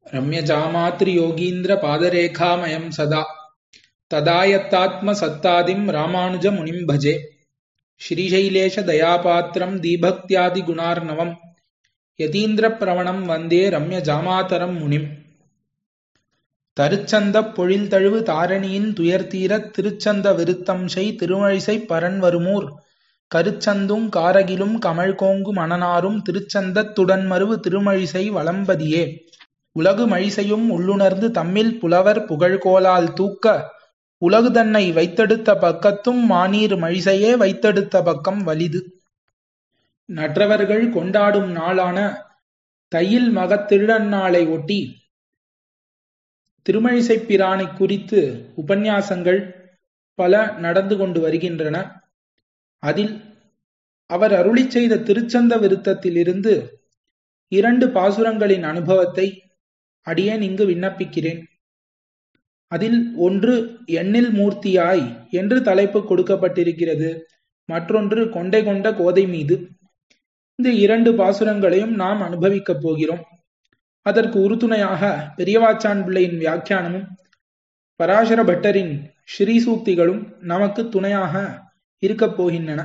रम्यजामातृयोगीन्द्रपादरेखामयं सदा तदायत्तात्मसत्तादिं रामानुजमुनिं भजे श्रीशैलेशदयापात्रं दीभक्त्यादिगुणार्णवं यतीन्द्रप्रवणं वन्दे रम्यजामातरं मुनिम् தருச்சந்தப் பொழில்தழுவு தாரணியின் துயர்தீரத் திருச்சந்த விருத்தம்சை திருமழிசைப் பரன் வருமூர் கருச்சந்துங் காரகிலும் கமழ்கோங்கு மணனாரும் திருச்சந்தத் துடன்மருவு திருமழிசை வளம்பதியே உலகு மழிசையும் உள்ளுணர்ந்து தம்மில் புலவர் புகழ்கோலால் தூக்க உலகு தன்னை வைத்தெடுத்த பக்கத்தும் மானீர் மழிசையே வைத்தெடுத்த பக்கம் வலிது நற்றவர்கள் கொண்டாடும் நாளான தையில் மகத் திருநன்னாளை ஒட்டி திருமழிசைப் பிரானைக் குறித்து உபன்யாசங்கள் பல நடந்து கொண்டு வருகின்றன அதில் அவர் அருளிச் செய்த திருச்சந்த விருத்தத்திலிருந்து இரண்டு பாசுரங்களின் அனுபவத்தை அடியேன் இங்கு விண்ணப்பிக்கிறேன் அதில் ஒன்று எண்ணில் மூர்த்தியாய் என்று தலைப்பு கொடுக்கப்பட்டிருக்கிறது மற்றொன்று கொண்டை கொண்ட கோதை மீது இந்த இரண்டு பாசுரங்களையும் நாம் அனுபவிக்கப் போகிறோம் அதற்கு உறுதுணையாக பெரியவாச்சான் பிள்ளையின் வியாக்கியானமும் பராசர பட்டரின் ஸ்ரீசூக்திகளும் நமக்கு துணையாக இருக்கப் போகின்றன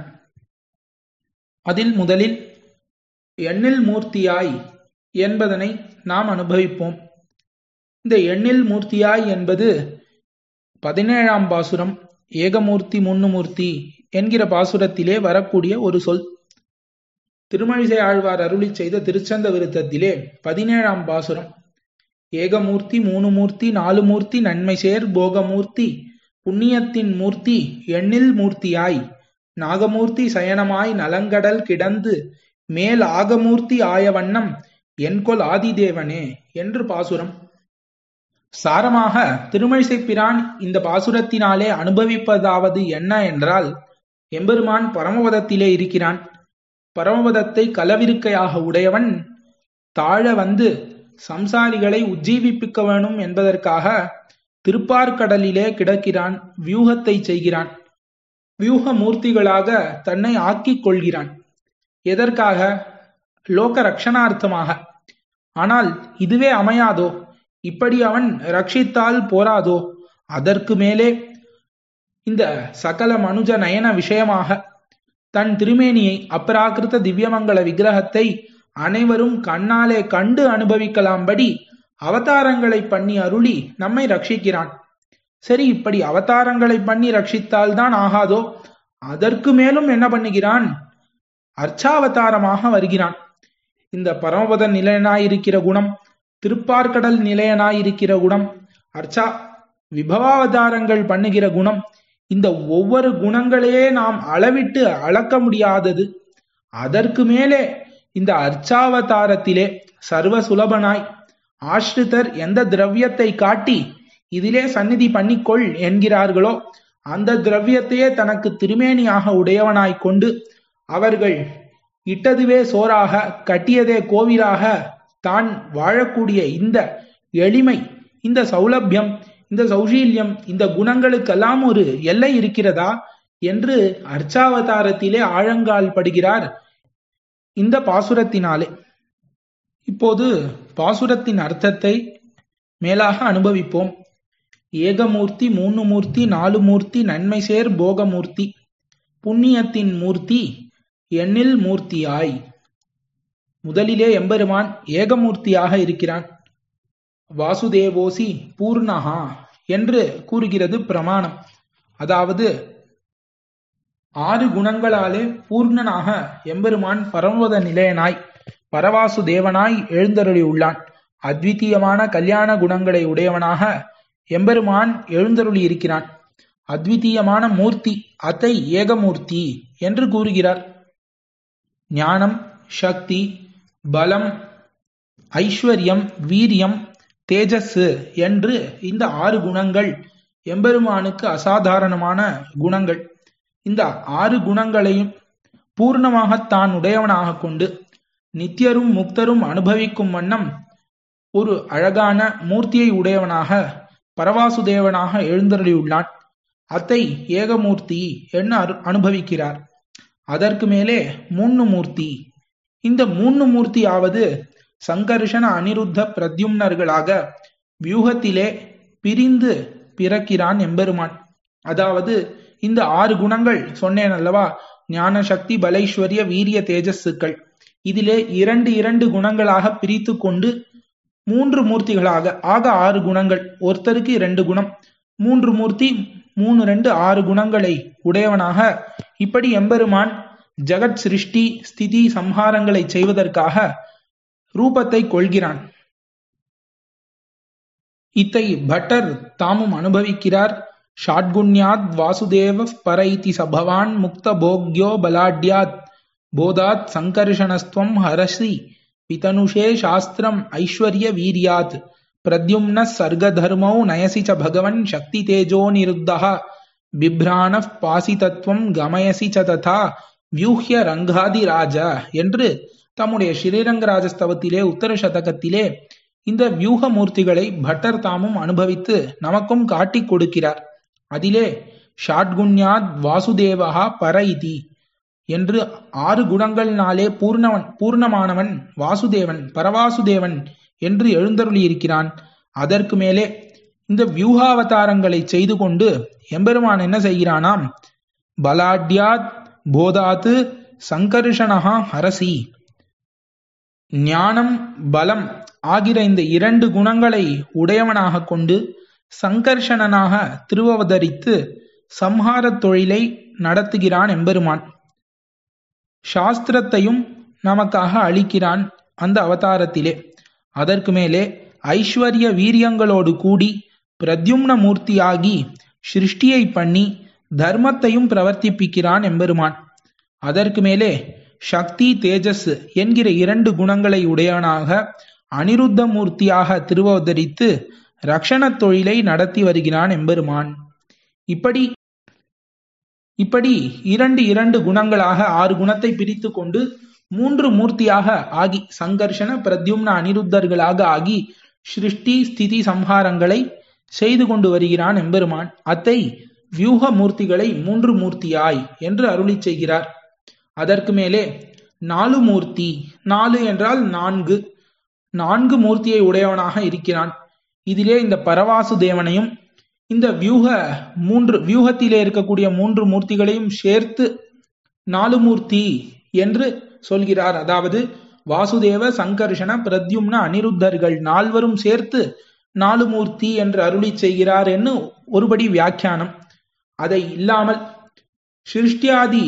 அதில் முதலில் எண்ணில் மூர்த்தியாய் என்பதனை நாம் அனுபவிப்போம் இந்த எண்ணில் மூர்த்தியாய் என்பது பதினேழாம் பாசுரம் ஏகமூர்த்தி முன்னுமூர்த்தி என்கிற பாசுரத்திலே வரக்கூடிய ஒரு சொல் திருமழிசை ஆழ்வார் அருளி செய்த திருச்சந்த விருத்தத்திலே பதினேழாம் பாசுரம் ஏகமூர்த்தி மூணு மூர்த்தி நாலு மூர்த்தி நன்மை சேர் போகமூர்த்தி புண்ணியத்தின் மூர்த்தி எண்ணில் மூர்த்தியாய் நாகமூர்த்தி சயனமாய் நலங்கடல் கிடந்து மேல் ஆகமூர்த்தி ஆய வண்ணம் என்கொல் ஆதிதேவனே என்று பாசுரம் சாரமாக திருமழிசை பிரான் இந்த பாசுரத்தினாலே அனுபவிப்பதாவது என்ன என்றால் எம்பெருமான் பரமபதத்திலே இருக்கிறான் பரமபதத்தை கலவிருக்கையாக உடையவன் தாழ வந்து சம்சாரிகளை உஜ்ஜீவிப்பிக்க வேணும் என்பதற்காக திருப்பார்கடலிலே கிடக்கிறான் வியூகத்தை செய்கிறான் வியூக மூர்த்திகளாக தன்னை ஆக்கிக் கொள்கிறான் எதற்காக லோக ரக்ஷணார்த்தமாக ஆனால் இதுவே அமையாதோ இப்படி அவன் ரட்சித்தால் போராதோ அதற்கு மேலே இந்த சகல மனுஜ நயன விஷயமாக தன் திருமேனியை அப்ராகிருத திவ்யமங்கல விக்கிரகத்தை அனைவரும் கண்ணாலே கண்டு அனுபவிக்கலாம்படி அவதாரங்களை பண்ணி அருளி நம்மை ரட்சிக்கிறான் சரி இப்படி அவதாரங்களை பண்ணி ரட்சித்தால்தான் ஆகாதோ அதற்கு மேலும் என்ன பண்ணுகிறான் அர்ச்சாவதாரமாக வருகிறான் இந்த பரமபத நிலையனாயிருக்கிற குணம் திருப்பார்கடல் நிலையனாயிருக்கிற குணம் அர்ச்சா விபவாவதாரங்கள் பண்ணுகிற குணம் இந்த ஒவ்வொரு குணங்களையே நாம் அளவிட்டு அளக்க முடியாதது அதற்கு மேலே இந்த அர்ச்சாவதாரத்திலே சர்வ சுலபனாய் ஆஷ்ரிதர் எந்த திரவியத்தை காட்டி இதிலே சந்நிதி பண்ணிக்கொள் என்கிறார்களோ அந்த திரவியத்தையே தனக்கு திருமேனியாக உடையவனாய் கொண்டு அவர்கள் இட்டதுவே சோறாக கட்டியதே கோவிலாக தான் வாழக்கூடிய இந்த எளிமை இந்த சௌலபியம் இந்த சௌஷீல்யம் இந்த குணங்களுக்கெல்லாம் ஒரு எல்லை இருக்கிறதா என்று அர்ச்சாவதாரத்திலே ஆழங்கால் படுகிறார் இந்த பாசுரத்தினாலே இப்போது பாசுரத்தின் அர்த்தத்தை மேலாக அனுபவிப்போம் ஏகமூர்த்தி மூணு மூர்த்தி நாலு மூர்த்தி நன்மை சேர் போகமூர்த்தி புண்ணியத்தின் மூர்த்தி எண்ணில் மூர்த்தியாய் முதலிலே எம்பெருமான் ஏகமூர்த்தியாக இருக்கிறான் வாசுதேவோசி பூர்ணஹா என்று கூறுகிறது பிரமாணம் அதாவது ஆறு குணங்களாலே பூர்ணனாக எம்பெருமான் பரமபத நிலையனாய் பரவாசு தேவனாய் எழுந்தருளி உள்ளான் அத்விதீயமான கல்யாண குணங்களை உடையவனாக எம்பெருமான் எழுந்தருளி இருக்கிறான் அத்விதீயமான மூர்த்தி அத்தை ஏகமூர்த்தி என்று கூறுகிறார் ஞானம் சக்தி பலம் ஐஸ்வர்யம் வீரியம் தேஜஸ் என்று இந்த ஆறு குணங்கள் எம்பெருமானுக்கு அசாதாரணமான குணங்கள் இந்த ஆறு குணங்களையும் பூர்ணமாக தான் உடையவனாக கொண்டு நித்தியரும் முக்தரும் அனுபவிக்கும் வண்ணம் ஒரு அழகான மூர்த்தியை உடையவனாக பரவாசுதேவனாக எழுந்தருளியுள்ளான் அத்தை ஏகமூர்த்தி என்ன அனுபவிக்கிறார் அதற்கு மேலே மூன்னு மூர்த்தி இந்த மூன்னு மூர்த்தியாவது சங்கர்ஷண அனிருத்த பிரத்யும்னர்களாக வியூகத்திலே பிரிந்து பிறக்கிறான் எம்பெருமான் அதாவது இந்த ஆறு குணங்கள் சொன்னேன் அல்லவா ஞான சக்தி பலைஸ்வரிய வீரிய தேஜஸுக்கள் இதிலே இரண்டு இரண்டு குணங்களாக பிரித்து கொண்டு மூன்று மூர்த்திகளாக ஆக ஆறு குணங்கள் ஒருத்தருக்கு இரண்டு குணம் மூன்று மூர்த்தி மூணு ரெண்டு ஆறு குணங்களை உடையவனாக இப்படி எம்பெருமான் ஜெகத் சிருஷ்டி ஸ்திதி சம்ஹாரங்களை செய்வதற்காக ரூபத்தை கொள்கிறான் இத்தை பட்டர் தாமும் அனுபவிக்கிறார் ஷாட்குண்யாத் வாசுதேவ பரைதி சபவான் முக்த போக்யோ பலாட்யாத் போதாத் சங்கர்ஷணஸ்துவம் ஹரசி பிதனுஷே சாஸ்திரம் ஐஸ்வர்ய வீரியாத் பிரத்யும்ன சர்கதர்மௌ நயசி ச பகவன் சக்தி தேஜோ நிருத்தः பிப்ராண பாசிதத்துவம் கமயசி ச ததா வியூஹ்ய ரங்காதிராஜ என்று தம்முடைய ஸ்ரீரங்கராஜஸ்தவத்திலே உத்தர சதகத்திலே இந்த வியூக மூர்த்திகளை பட்டர் தாமும் அனுபவித்து நமக்கும் காட்டிக் கொடுக்கிறார் அதிலே ஷாட்குண்யாத் வாசுதேவா பர இதி என்று ஆறு குணங்கள்னாலே பூர்ணவன் பூர்ணமானவன் வாசுதேவன் பரவாசுதேவன் என்று எழுந்தருளியிருக்கிறான் அதற்கு மேலே இந்த வியூகாவதாரங்களை செய்து கொண்டு எம்பெருமான் என்ன செய்கிறானாம் பலாட்யாத் போதாத்து சங்கர்ஷணஹா ஹரசி ஞானம் பலம் ஆகிற இந்த இரண்டு குணங்களை உடையவனாக கொண்டு சங்கர்ஷணனாக திருவவதரித்து சம்ஹாரத் தொழிலை நடத்துகிறான் எம்பெருமான் சாஸ்திரத்தையும் நமக்காக அளிக்கிறான் அந்த அவதாரத்திலே அதற்கு மேலே ஐஸ்வர்ய வீரியங்களோடு கூடி பிரத்யும்ன மூர்த்தியாகி சிருஷ்டியை பண்ணி தர்மத்தையும் பிரவர்த்திப்பிக்கிறான் எம்பெருமான் அதற்கு மேலே சக்தி தேஜஸ் என்கிற இரண்டு குணங்களை உடையவனாக அனிருத்த மூர்த்தியாக திருவதரித்து ரக்ஷணத் தொழிலை நடத்தி வருகிறான் எம்பெருமான் இப்படி இப்படி இரண்டு இரண்டு குணங்களாக ஆறு குணத்தை பிரித்து கொண்டு மூன்று மூர்த்தியாக ஆகி சங்கர்ஷண பிரத்யும்ன அனிருத்தர்களாக ஆகி சிருஷ்டி ஸ்திதி சம்ஹாரங்களை செய்து கொண்டு வருகிறான் எம்பெருமான் அத்தை வியூக மூர்த்திகளை மூன்று மூர்த்தியாய் என்று அருளி செய்கிறார் அதற்கு மேலே நாலு மூர்த்தி நாலு என்றால் நான்கு நான்கு மூர்த்தியை உடையவனாக இருக்கிறான் இதிலே இந்த பரவாசு தேவனையும் இந்த வியூக மூன்று வியூகத்திலே இருக்கக்கூடிய மூன்று மூர்த்திகளையும் சேர்த்து நாலு மூர்த்தி என்று சொல்கிறார் அதாவது வாசுதேவ சங்கர்ஷண பிரத்யும்ன அனிருத்தர்கள் நால்வரும் சேர்த்து நாலு மூர்த்தி என்று அருளி செய்கிறார் என்று ஒருபடி வியாக்கியானம் அதை இல்லாமல் சிருஷ்டியாதி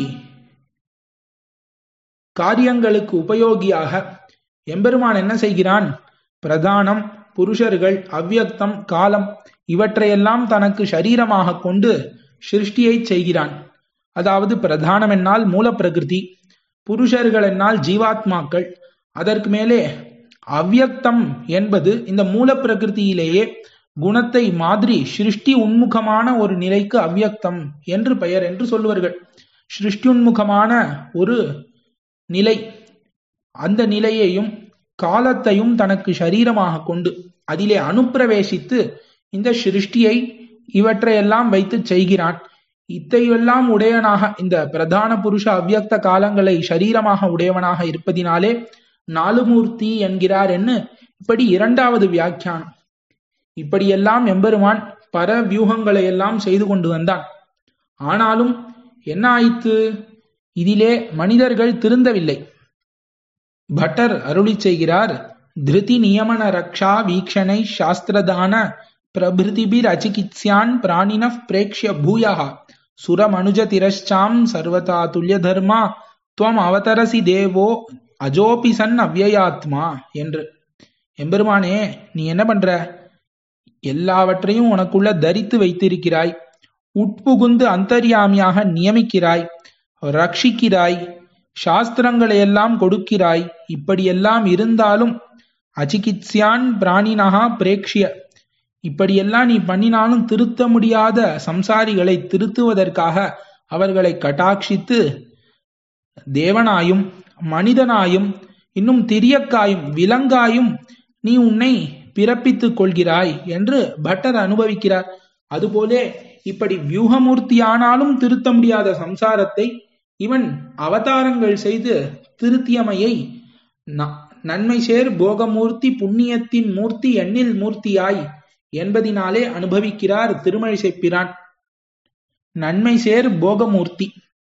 காரியங்களுக்கு உபயோகியாக எம்பெருமான் என்ன செய்கிறான் பிரதானம் புருஷர்கள் அவ்யக்தம் காலம் இவற்றையெல்லாம் தனக்கு சரீரமாக கொண்டு சிருஷ்டியை செய்கிறான் அதாவது பிரதானம் என்னால் மூல பிரகிருதி புருஷர்கள் என்னால் ஜீவாத்மாக்கள் அதற்கு மேலே அவ்யக்தம் என்பது இந்த மூல பிரகிருதியிலேயே குணத்தை மாதிரி சிருஷ்டி உன்முகமான ஒரு நிலைக்கு அவ்யக்தம் என்று பெயர் என்று சொல்லுவார்கள் சிருஷ்டி உன்முகமான ஒரு நிலை அந்த நிலையையும் காலத்தையும் தனக்கு சரீரமாக கொண்டு அதிலே அனுப்பிரவேசித்து இந்த சிருஷ்டியை இவற்றையெல்லாம் வைத்து செய்கிறான் இத்தையெல்லாம் உடையவனாக இந்த பிரதான புருஷ அவ்யக்த காலங்களை சரீரமாக உடையவனாக இருப்பதினாலே நாலுமூர்த்தி என்கிறார் என்று இப்படி இரண்டாவது வியாக்கியானம் இப்படியெல்லாம் எம்பெருமான் பர வியூகங்களை எல்லாம் செய்து கொண்டு வந்தான் ஆனாலும் என்ன ஆயிற்று இதிலே மனிதர்கள் திருந்தவில்லை பட்டர் அருளி செய்கிறார் திருதி நியமன ரக்ஷா வீக்ஷணை சாஸ்திரதான பிரபிருதிபிர் அச்சிகித்யான் பிராணின பிரேக்ஷிய பூயா சுரமனுஜ திரஷ்சாம் சர்வதா துல்லிய தர்மா துவம் அவதரசி தேவோ அஜோபி சன் அவ்யயாத்மா என்று எம்பெருமானே நீ என்ன பண்ற எல்லாவற்றையும் உனக்குள்ள தரித்து வைத்திருக்கிறாய் உட்புகுந்து அந்தர்யாமியாக நியமிக்கிறாய் ரட்சிக்கிறாய் சாஸ்திரங்களை எல்லாம் கொடுக்கிறாய் இப்படியெல்லாம் இருந்தாலும் அச்சிகித்யான் பிராணினகா பிரேக்ஷிய இப்படியெல்லாம் நீ பண்ணினாலும் திருத்த முடியாத சம்சாரிகளை திருத்துவதற்காக அவர்களை கட்டாட்சித்து தேவனாயும் மனிதனாயும் இன்னும் திரியக்காயும் விலங்காயும் நீ உன்னை பிறப்பித்துக் கொள்கிறாய் என்று பட்டர் அனுபவிக்கிறார் அதுபோலே இப்படி வியூகமூர்த்தியானாலும் திருத்த முடியாத சம்சாரத்தை இவன் அவதாரங்கள் செய்து திருத்தியமையை நன்மை சேர் போகமூர்த்தி புண்ணியத்தின் மூர்த்தி எண்ணில் மூர்த்தியாய் என்பதினாலே அனுபவிக்கிறார் திருமழிசை பிரான் நன்மை சேர் போகமூர்த்தி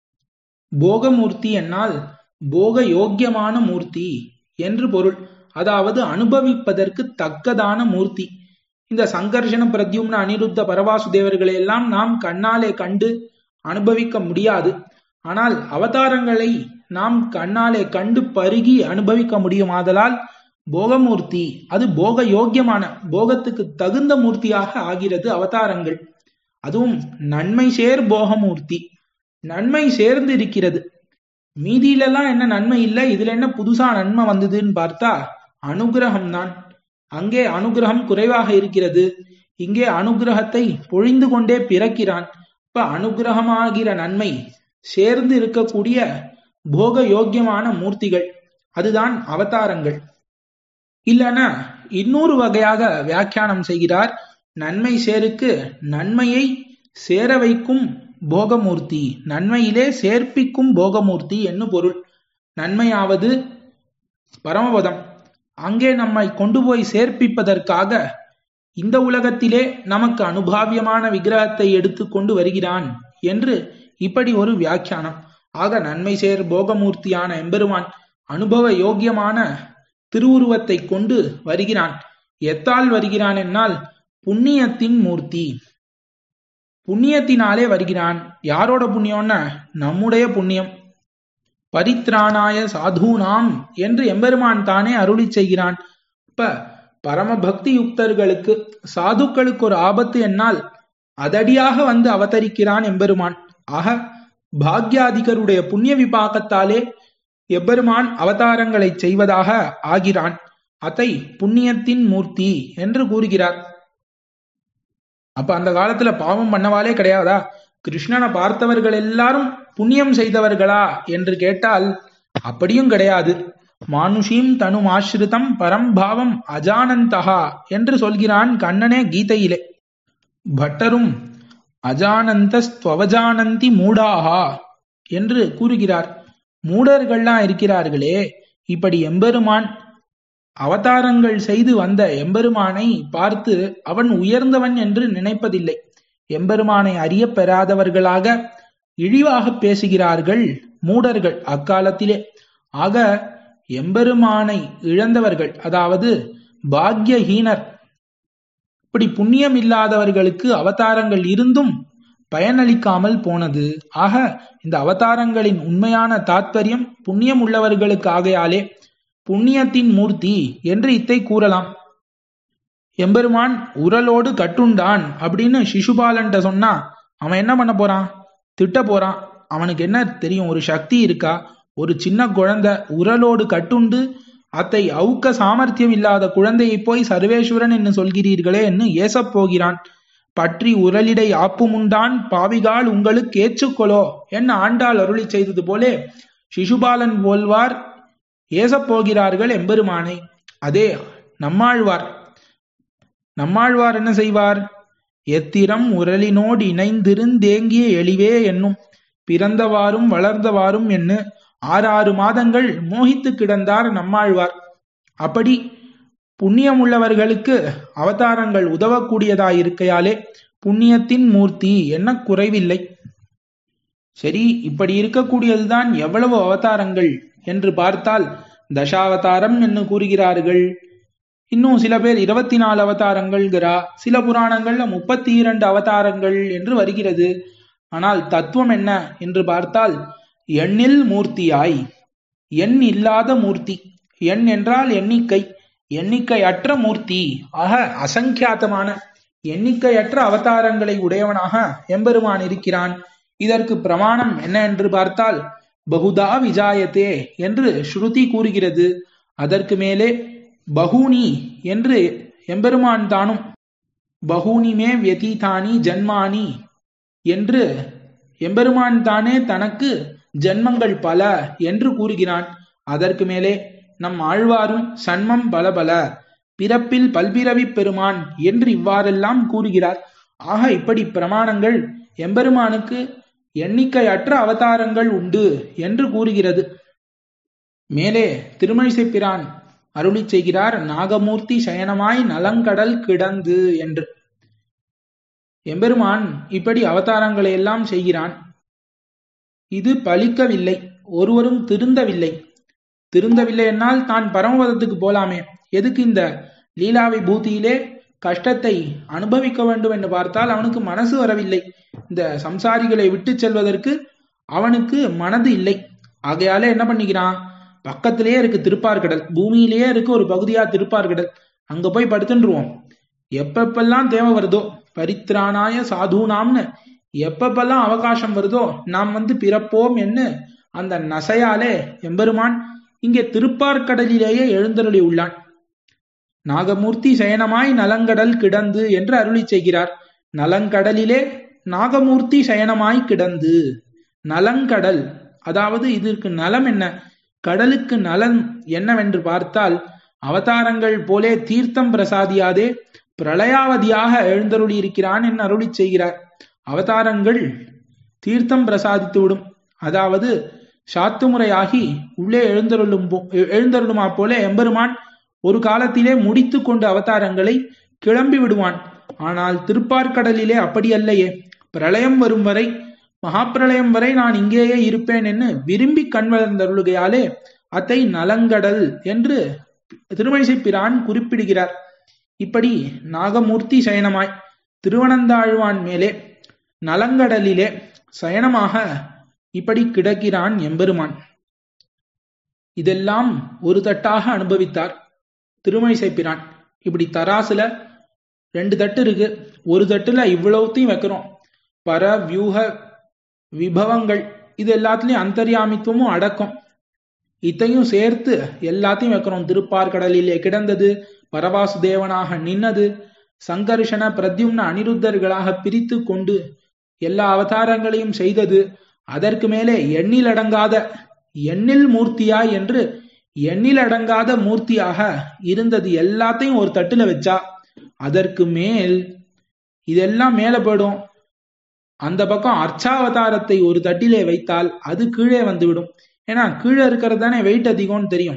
போகமூர்த்தி என்னால் போக யோக்கியமான மூர்த்தி என்று பொருள் அதாவது அனுபவிப்பதற்கு தக்கதான மூர்த்தி இந்த சங்கர்ஷன பிரத்யும்ன அனிருத்த பரவாசுதேவர்களை எல்லாம் நாம் கண்ணாலே கண்டு அனுபவிக்க முடியாது ஆனால் அவதாரங்களை நாம் கண்ணாலே கண்டு பருகி அனுபவிக்க முடியுமாதலால் போகமூர்த்தி அது போக யோக்கியமான போகத்துக்கு தகுந்த மூர்த்தியாக ஆகிறது அவதாரங்கள் அதுவும் நன்மை சேர் போகமூர்த்தி நன்மை சேர்ந்து இருக்கிறது மீதியிலெல்லாம் என்ன நன்மை இல்லை இதுல என்ன புதுசா நன்மை வந்ததுன்னு பார்த்தா அனுகிரகம் தான் அங்கே அனுகிரகம் குறைவாக இருக்கிறது இங்கே அனுகிரகத்தை பொழிந்து கொண்டே பிறக்கிறான் இப்ப அனுகிரகமாகிற நன்மை சேர்ந்து இருக்கக்கூடிய போக யோக்கியமான மூர்த்திகள் அதுதான் அவதாரங்கள் இல்லனா இன்னொரு வகையாக வியாக்கியானம் செய்கிறார் நன்மை சேருக்கு நன்மையை சேர வைக்கும் போகமூர்த்தி நன்மையிலே சேர்ப்பிக்கும் போகமூர்த்தி என்று பொருள் நன்மையாவது பரமபதம் அங்கே நம்மை கொண்டு போய் சேர்ப்பிப்பதற்காக இந்த உலகத்திலே நமக்கு அனுபாவியமான விக்கிரகத்தை எடுத்துக்கொண்டு வருகிறான் என்று இப்படி ஒரு வியாக்கியானம் ஆக நன்மை சேர் போகமூர்த்தியான எம்பெருமான் அனுபவ யோக்கியமான திருவுருவத்தை கொண்டு வருகிறான் எத்தால் வருகிறான் என்னால் புண்ணியத்தின் மூர்த்தி புண்ணியத்தினாலே வருகிறான் யாரோட புண்ணியம்னா நம்முடைய புண்ணியம் பரித்ராணாய சாதுனாம் என்று எம்பெருமான் தானே அருளி செய்கிறான் இப்ப பரம பக்தி யுக்தர்களுக்கு சாதுக்களுக்கு ஒரு ஆபத்து என்னால் அதடியாக வந்து அவதரிக்கிறான் எம்பெருமான் ஆக பாக்யாதிகருடைய புண்ணிய விபாகத்தாலே எம்பெருமான் அவதாரங்களை செய்வதாக ஆகிறான் அதை புண்ணியத்தின் மூர்த்தி என்று கூறுகிறார் அப்ப அந்த காலத்துல பாவம் பண்ணவாலே கிடையாதா கிருஷ்ணனை பார்த்தவர்கள் எல்லாரும் புண்ணியம் செய்தவர்களா என்று கேட்டால் அப்படியும் கிடையாது மானுஷீம் தனு ஆசிரிதம் பரம்பாவம் அஜானந்தகா என்று சொல்கிறான் கண்ணனே கீதையிலே பட்டரும் அஜானந்தஸ்துவஜானந்தி மூடாகா என்று கூறுகிறார் மூடர்கள்லாம் இருக்கிறார்களே இப்படி எம்பெருமான் அவதாரங்கள் செய்து வந்த எம்பெருமானை பார்த்து அவன் உயர்ந்தவன் என்று நினைப்பதில்லை எம்பெருமானை அறிய பெறாதவர்களாக இழிவாக பேசுகிறார்கள் மூடர்கள் அக்காலத்திலே ஆக எம்பெருமானை இழந்தவர்கள் அதாவது பாக்யஹீனர் இப்படி புண்ணியம் இல்லாதவர்களுக்கு அவதாரங்கள் இருந்தும் பயனளிக்காமல் போனது ஆக இந்த அவதாரங்களின் உண்மையான தாத்பரியம் புண்ணியம் உள்ளவர்களுக்கு ஆகையாலே புண்ணியத்தின் மூர்த்தி என்று இத்தை கூறலாம் எம்பெருமான் உரலோடு கட்டுண்டான் அப்படின்னு சிசுபாலன்ட்ட சொன்னா அவன் என்ன பண்ண போறான் திட்ட போறான் அவனுக்கு என்ன தெரியும் ஒரு சக்தி இருக்கா ஒரு சின்ன குழந்தை உரலோடு கட்டுண்டு அத்தை அவுக்க சாமர்த்தியம் இல்லாத குழந்தையை போய் சர்வேஸ்வரன் என்று சொல்கிறீர்களே என்று ஏசப் போகிறான் பற்றி உரலிடை ஆப்புமுண்டான் பாவிகால் உங்களுக்கு ஏச்சுக்கொலோ என்ன ஆண்டாள் அருளி செய்தது போலே சிசுபாலன் போல்வார் ஏசப் போகிறார்கள் எம்பெருமானை அதே நம்மாழ்வார் நம்மாழ்வார் என்ன செய்வார் எத்திரம் உரலினோடு இணைந்திருந்தேங்கிய எளிவே என்னும் பிறந்தவாறும் வளர்ந்தவாறும் என்று ஆறாறு மாதங்கள் மோகித்து கிடந்தார் நம்மாழ்வார் அப்படி புண்ணியம் உள்ளவர்களுக்கு அவதாரங்கள் உதவக்கூடியதாயிருக்கையாலே புண்ணியத்தின் மூர்த்தி என்ன குறைவில்லை சரி இப்படி இருக்கக்கூடியதுதான் எவ்வளவு அவதாரங்கள் என்று பார்த்தால் தசாவதாரம் என்று கூறுகிறார்கள் இன்னும் சில பேர் இருபத்தி நாலு அவதாரங்கள்கிறா சில புராணங்கள்ல முப்பத்தி இரண்டு அவதாரங்கள் என்று வருகிறது ஆனால் தத்துவம் என்ன என்று பார்த்தால் எண்ணில் மூர்த்தியாய் எண் இல்லாத மூர்த்தி எண் என்றால் எண்ணிக்கை எண்ணிக்கையற்ற மூர்த்தி ஆக அசங்கியாத்தமான எண்ணிக்கையற்ற அவதாரங்களை உடையவனாக எம்பெருமான் இருக்கிறான் இதற்கு பிரமாணம் என்ன என்று பார்த்தால் பகுதா விஜாயத்தே என்று ஸ்ருதி கூறுகிறது அதற்கு மேலே பகூனி என்று எம்பெருமான் தானும் பகூனிமே வியதீதானி ஜன்மானி என்று எம்பெருமான் தானே தனக்கு ஜன்மங்கள் பல என்று கூறுகிறான் அதற்கு மேலே நம் ஆழ்வாரும் சன்மம் பல பல பிறப்பில் பல்பிறவி பெருமான் என்று இவ்வாறெல்லாம் கூறுகிறார் ஆக இப்படி பிரமாணங்கள் எம்பெருமானுக்கு எண்ணிக்கையற்ற அவதாரங்கள் உண்டு என்று கூறுகிறது மேலே திருமழிசை பிரான் அருளி செய்கிறார் நாகமூர்த்தி சயனமாய் நலங்கடல் கிடந்து என்று எம்பெருமான் இப்படி அவதாரங்களை எல்லாம் செய்கிறான் இது பலிக்கவில்லை ஒருவரும் திருந்தவில்லை திருந்தவில்லை என்னால் தான் பரமபதத்துக்கு போலாமே எதுக்கு இந்த லீலாவை பூத்தியிலே கஷ்டத்தை அனுபவிக்க வேண்டும் என்று பார்த்தால் அவனுக்கு மனசு வரவில்லை இந்த சம்சாரிகளை விட்டு செல்வதற்கு அவனுக்கு மனது இல்லை ஆகையால என்ன பண்ணிக்கிறான் பக்கத்திலேயே இருக்கு திருப்பார்கடல் பூமியிலேயே இருக்கு ஒரு பகுதியா திருப்பார்கடல் அங்க போய் படுத்துருவோம் எப்பப்பெல்லாம் தேவை வருதோ பரித்ராணாய சாதுனாம்னு எப்பப்பெல்லாம் அவகாசம் வருதோ நாம் வந்து பிறப்போம் என்று அந்த நசையாலே எம்பெருமான் இங்கே திருப்பார்கடலிலேயே எழுந்தருளி உள்ளான் நாகமூர்த்தி சயனமாய் நலங்கடல் கிடந்து என்று அருளி செய்கிறார் நலங்கடலிலே நாகமூர்த்தி சயனமாய் கிடந்து நலங்கடல் அதாவது இதற்கு நலம் என்ன கடலுக்கு நலன் என்னவென்று பார்த்தால் அவதாரங்கள் போலே தீர்த்தம் பிரசாதியாதே பிரளயாவதியாக எழுந்தருளி இருக்கிறான் என்று அருளி செய்கிறார் அவதாரங்கள் தீர்த்தம் பிரசாதித்து விடும் அதாவது சாத்துமுறையாகி உள்ளே எழுந்தருளும் எழுந்தருளுமா போல எம்பெருமான் ஒரு காலத்திலே முடித்து கொண்டு அவதாரங்களை கிளம்பி விடுவான் ஆனால் திருப்பார்கடலிலே அப்படி அல்லையே பிரளயம் வரும் வரை மகாப்பிரளயம் வரை நான் இங்கேயே இருப்பேன் என்று விரும்பி கண்வளர்ந்தருளுகையாலே அத்தை நலங்கடல் என்று திருமணிசை பிரான் குறிப்பிடுகிறார் இப்படி நாகமூர்த்தி சயனமாய் திருவனந்தாழ்வான் மேலே நலங்கடலிலே சயனமாக இப்படி கிடக்கிறான் எம்பெருமான் இதெல்லாம் ஒரு தட்டாக அனுபவித்தார் திருமணிசை பிரான் இப்படி தராசுல ரெண்டு தட்டு இருக்கு ஒரு தட்டுல இவ்வளவுத்தையும் வைக்கிறோம் பர வியூக விபவங்கள் இது எல்லாத்துலயும் அந்தர்யாமித்துவமும் அடக்கம் இத்தையும் சேர்த்து எல்லாத்தையும் வைக்கிறோம் திருப்பார்கடலிலே கிடந்தது பரவாசுதேவனாக நின்னது சங்கர்ஷன பிரத்யும்ன அனிருத்தர்களாக பிரித்து கொண்டு எல்லா அவதாரங்களையும் செய்தது அதற்கு மேலே எண்ணில் அடங்காத எண்ணில் மூர்த்தியா என்று எண்ணில் அடங்காத மூர்த்தியாக இருந்தது எல்லாத்தையும் ஒரு தட்டுல வச்சா அதற்கு மேல் இதெல்லாம் மேல போயிடும் அந்த பக்கம் அர்ச்சாவதாரத்தை ஒரு தட்டிலே வைத்தால் அது கீழே வந்துவிடும் ஏன்னா கீழே இருக்கிறது தானே வெயிட் அதிகம்னு தெரியும்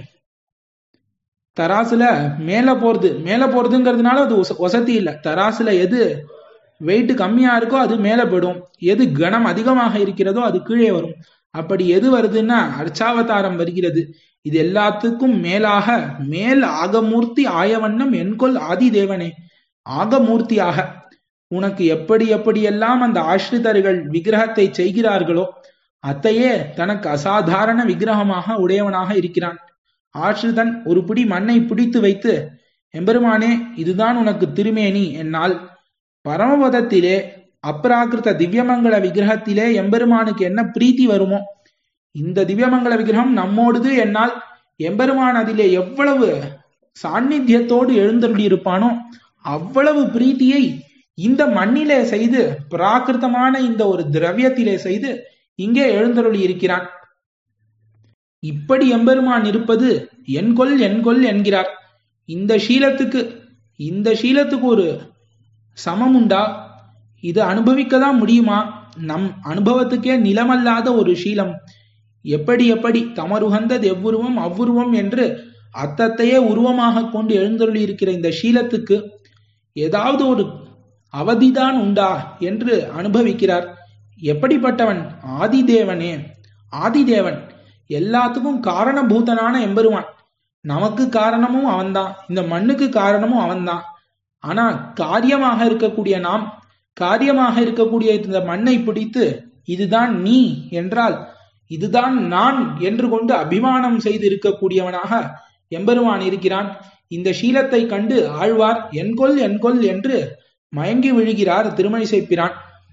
தராசுல மேல போறது மேல போறதுங்கிறதுனால அது வசதி இல்லை தராசுல எது வெயிட் கம்மியா இருக்கோ அது மேல போயிடும் எது கனம் அதிகமாக இருக்கிறதோ அது கீழே வரும் அப்படி எது வருதுன்னா அர்ச்சாவதாரம் வருகிறது இது எல்லாத்துக்கும் மேலாக மேல் ஆகமூர்த்தி ஆயவண்ணம் என்கொல் ஆதி தேவனே ஆகமூர்த்தியாக உனக்கு எப்படி எப்படியெல்லாம் அந்த ஆශ්ரிதர்கள் விக்கிரகத்தை செய்கிறார்களோ அத்தையே தனக்கு அசாதாரண விக்கிரகமாக உடையவனாக இருக்கிறான் ஆශ්ரிதன் ஒரு பிடி மண்ணை பிடித்து வைத்து எம்பெருமானே இதுதான் உனக்கு திருமேனி என்னால் பரமபதத்திலே அப்ராகிருத திவ்யமங்கல விக்கிரகத்திலே எம்பெருமானுக்கு என்ன பிரீத்தி வருமோ இந்த திவ்யமங்கல விக்கிரகம் நம்மோடுது என்னால் எம்பெருமான் அதிலே எவ்வளவு சாநித்தியத்தோடு எழுந்தருளி இருப்பானோ அவ்வளவு பிரீத்தியை இந்த மண்ணிலே செய்து பிராகிருத்தமான இந்த ஒரு திரவியத்திலே செய்து இங்கே எழுந்தருளி இருக்கிறான் இப்படி எம்பெருமான் இருப்பது என்கொல் என்கொல் என்கிறார் இந்த சீலத்துக்கு இந்த சீலத்துக்கு ஒரு சமம் உண்டா இது அனுபவிக்கதான் முடியுமா நம் அனுபவத்துக்கே நிலமல்லாத ஒரு சீலம் எப்படி எப்படி தமருகந்தது எவ்வுருவம் அவ்வுருவம் என்று அத்தத்தையே உருவமாக கொண்டு எழுந்தருளி இருக்கிற இந்த சீலத்துக்கு ஏதாவது ஒரு அவதிதான் உண்டா என்று அனுபவிக்கிறார் எப்படிப்பட்டவன் ஆதிதேவனே ஆதிதேவன் எல்லாத்துக்கும் காரணபூதனான எம்பெருமான் நமக்கு காரணமும் அவன்தான் இந்த மண்ணுக்கு காரணமும் அவன்தான் ஆனா காரியமாக இருக்கக்கூடிய நாம் காரியமாக இருக்கக்கூடிய இந்த மண்ணை பிடித்து இதுதான் நீ என்றால் இதுதான் நான் என்று கொண்டு அபிமானம் செய்து இருக்கக்கூடியவனாக எம்பெருமான் இருக்கிறான் இந்த சீலத்தை கண்டு ஆழ்வார் என்கொல் என்கொல் என்று மயங்கி விழுகிறார் திருமணிசை பிரான்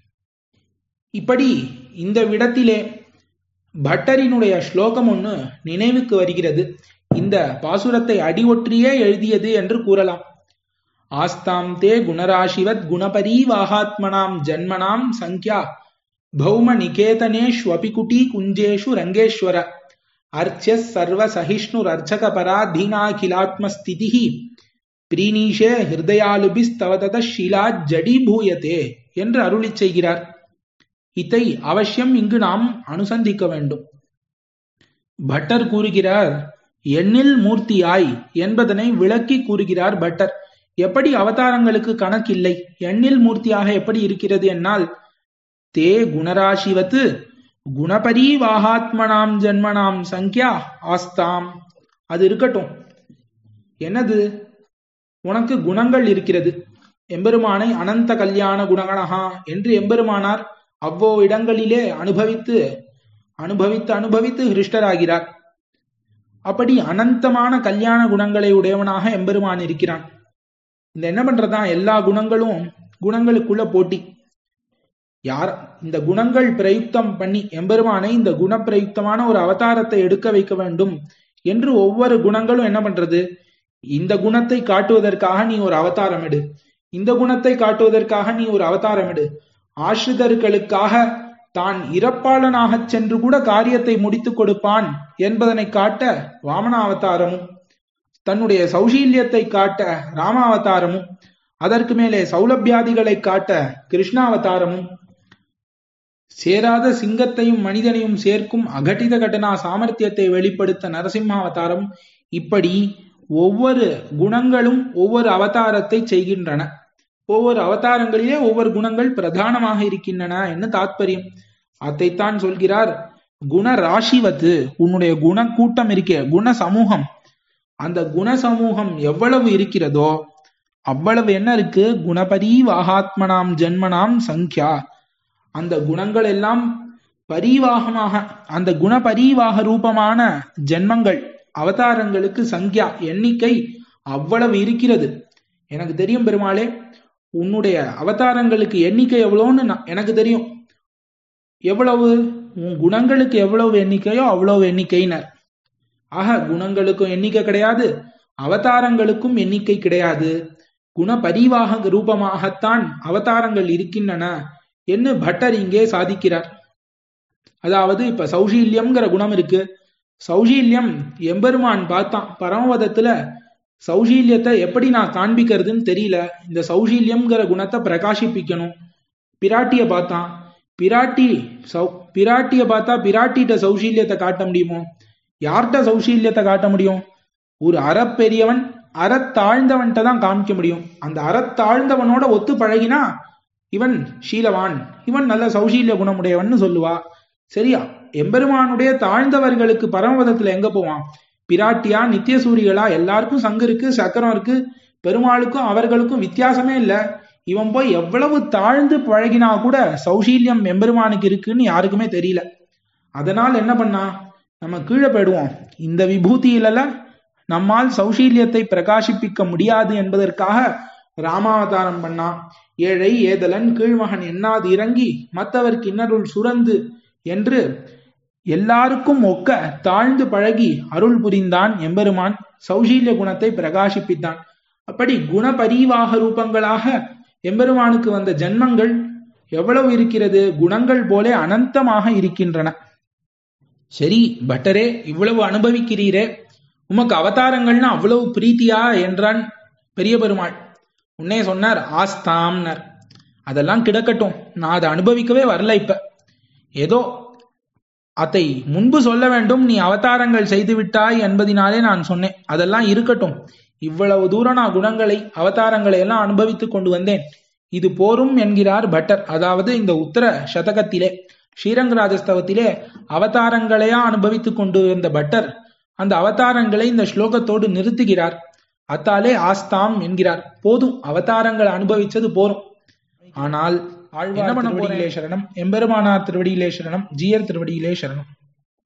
இப்படி இந்த விடத்திலே பட்டரினுடைய ஸ்லோகம் ஒன்று நினைவுக்கு வருகிறது இந்த பாசுரத்தை அடிவொற்றியே எழுதியது என்று கூறலாம் ஆஸ்தாம் தே குணராசிவத் குணபரீவாகாத்மனாம் ஜன்மனாம் சங்கியா பௌம நிகேதனேஷ்வபி குட்டி குஞ்சேஷு ரங்கேஸ்வர அர்ச்சிய சர்வ சகிஷ்ணுர் அர்ச்சக பராதீனாகிலாத்மஸ்திதி பிரீனீஷே ஹிருதயாலுபிஸ்தவதத ஷீலா ஜடீபூயத்தே என்று அருளி செய்கிறார் இதை அவசியம் இங்கு நாம் அனுசந்திக்க வேண்டும் பட்டர் கூறுகிறார் எண்ணில் மூர்த்தியாய் என்பதனை விளக்கி கூறுகிறார் பட்டர் எப்படி அவதாரங்களுக்கு கணக்கில்லை எண்ணில் மூர்த்தியாக எப்படி இருக்கிறது என்னால் தே குணராசிவத்து குணபரீவாகாத்மனாம் ஜென்மனாம் சங்கியா ஆஸ்தாம் அது இருக்கட்டும் என்னது உனக்கு குணங்கள் இருக்கிறது எம்பெருமானை அனந்த கல்யாண குணகணகா என்று எம்பெருமானார் அவ்வோ இடங்களிலே அனுபவித்து அனுபவித்து அனுபவித்து ஹிருஷ்டராகிறார் அப்படி அனந்தமான கல்யாண குணங்களை உடையவனாக எம்பெருமான் இருக்கிறான் இந்த என்ன பண்றதா எல்லா குணங்களும் குணங்களுக்குள்ள போட்டி யார் இந்த குணங்கள் பிரயுக்தம் பண்ணி எம்பெருமானை இந்த குண பிரயுக்தமான ஒரு அவதாரத்தை எடுக்க வைக்க வேண்டும் என்று ஒவ்வொரு குணங்களும் என்ன பண்றது இந்த குணத்தை காட்டுவதற்காக நீ ஒரு அவதாரம் எடு இந்த குணத்தை காட்டுவதற்காக நீ ஒரு அவதாரம் எடு ஆசிரிதர்களுக்காக தான் இறப்பாளனாகச் சென்று கூட காரியத்தை முடித்துக் கொடுப்பான் என்பதனை காட்ட வாமன அவதாரமும் தன்னுடைய சௌஷீல்யத்தை காட்ட ராமாவதாரமும் அதற்கு மேலே சௌலபியாதிகளை காட்ட கிருஷ்ணாவதாரமும் சேராத சிங்கத்தையும் மனிதனையும் சேர்க்கும் அகட்டித கடனா சாமர்த்தியத்தை வெளிப்படுத்த நரசிம்மாவதாரம் இப்படி ஒவ்வொரு குணங்களும் ஒவ்வொரு அவதாரத்தை செய்கின்றன ஒவ்வொரு அவதாரங்களிலே ஒவ்வொரு குணங்கள் பிரதானமாக இருக்கின்றன என்ன தாத்பரியம் அதைத்தான் சொல்கிறார் குண ராசிவத்து உன்னுடைய குண கூட்டம் இருக்கே குண சமூகம் அந்த குண சமூகம் எவ்வளவு இருக்கிறதோ அவ்வளவு என்ன இருக்கு குணபரீவாகாத்மனாம் ஜென்மனாம் சங்கியா அந்த குணங்கள் எல்லாம் பரிவாகமாக அந்த குணபரிவாக ரூபமான ஜென்மங்கள் அவதாரங்களுக்கு சங்கியா எண்ணிக்கை அவ்வளவு இருக்கிறது எனக்கு தெரியும் பெருமாளே உன்னுடைய அவதாரங்களுக்கு எண்ணிக்கை எவ்வளோன்னு எனக்கு தெரியும் எவ்வளவு உன் குணங்களுக்கு எவ்வளவு எண்ணிக்கையோ அவ்வளவு எண்ணிக்கைனர் ஆக குணங்களுக்கும் எண்ணிக்கை கிடையாது அவதாரங்களுக்கும் எண்ணிக்கை கிடையாது குணபரிவாக ரூபமாகத்தான் அவதாரங்கள் இருக்கின்றன என்று பட்டர் இங்கே சாதிக்கிறார் அதாவது இப்ப சௌஷீல்யம்ங்கிற குணம் இருக்கு சௌஷீல்யம் எம்பெருமான் பார்த்தான் பரமபதத்துல சௌஷீல்யத்தை எப்படி நான் காண்பிக்கிறதுன்னு தெரியல இந்த சௌஷீல்யம்ங்கிற குணத்தை பிரகாசிப்பிக்கணும் பிராட்டிய பார்த்தான் பிராட்டி சௌ பிராட்டிய பார்த்தா பிராட்டிட்ட சௌஷீல்யத்தை காட்ட முடியுமோ யார்கிட்ட சௌஷீல்யத்தை காட்ட முடியும் ஒரு அறப்பெரியவன் அறத்தாழ்ந்தவன்கிட்ட தான் காமிக்க முடியும் அந்த அறத்தாழ்ந்தவனோட ஒத்து பழகினா இவன் ஷீலவான் இவன் நல்ல சௌஷீல்ய குணமுடையவன் சொல்லுவா சரியா எம்பெருமானுடைய தாழ்ந்தவர்களுக்கு பரமபதத்துல எங்க போவான் பிராட்டியா நித்தியசூரிகளா எல்லாருக்கும் சங்கு இருக்கு சக்கரம் இருக்கு பெருமாளுக்கும் அவர்களுக்கும் வித்தியாசமே இல்ல இவன் போய் எவ்வளவு தாழ்ந்து பழகினா கூட சௌஷீல்யம் எம்பெருமானுக்கு இருக்குன்னு யாருக்குமே தெரியல அதனால் என்ன பண்ணா நம்ம கீழே போயிடுவோம் இந்த விபூதியில நம்மால் சௌஷீல்யத்தை பிரகாசிப்பிக்க முடியாது என்பதற்காக ராமாவதாரம் பண்ணா ஏழை ஏதலன் கீழ்மகன் எண்ணாது இறங்கி மற்றவர்க்கு இன்னருள் சுரந்து என்று எல்லாருக்கும் ஒக்க தாழ்ந்து பழகி அருள் புரிந்தான் எம்பெருமான் சௌஷீல்ய குணத்தை பிரகாசிப்பித்தான் அப்படி குணபரிவாக ரூபங்களாக எம்பெருமானுக்கு வந்த ஜன்மங்கள் எவ்வளவு இருக்கிறது குணங்கள் போல அனந்தமாக இருக்கின்றன சரி பட்டரே இவ்வளவு அனுபவிக்கிறீரே உமக்கு அவதாரங்கள்னா அவ்வளவு பிரீத்தியா என்றான் பெரிய பெருமாள் உன்னே சொன்னார் ஆஸ்தாம்னர் அதெல்லாம் கிடக்கட்டும் நான் அதை அனுபவிக்கவே வரல இப்ப ஏதோ அதை முன்பு சொல்ல வேண்டும் நீ அவதாரங்கள் செய்து விட்டாய் என்பதினாலே நான் சொன்னேன் அதெல்லாம் இருக்கட்டும் இவ்வளவு தூரம் நான் குணங்களை அவதாரங்களை எல்லாம் அனுபவித்துக் கொண்டு வந்தேன் இது போரும் என்கிறார் பட்டர் அதாவது இந்த உத்தர சதகத்திலே ஸ்ரீரங்கராஜஸ்தவத்திலே அவதாரங்களையா அனுபவித்துக் கொண்டு வந்த பட்டர் அந்த அவதாரங்களை இந்த ஸ்லோகத்தோடு நிறுத்துகிறார் அத்தாலே ஆஸ்தாம் என்கிறார் போதும் அவதாரங்களை அனுபவிச்சது போரும் ஆனால் என்ன பண்ண போறீங்களே சரணம் எம்பெருமானார் திருவடியிலே சரணம் ஜீயர் திருவடியிலே சரணம்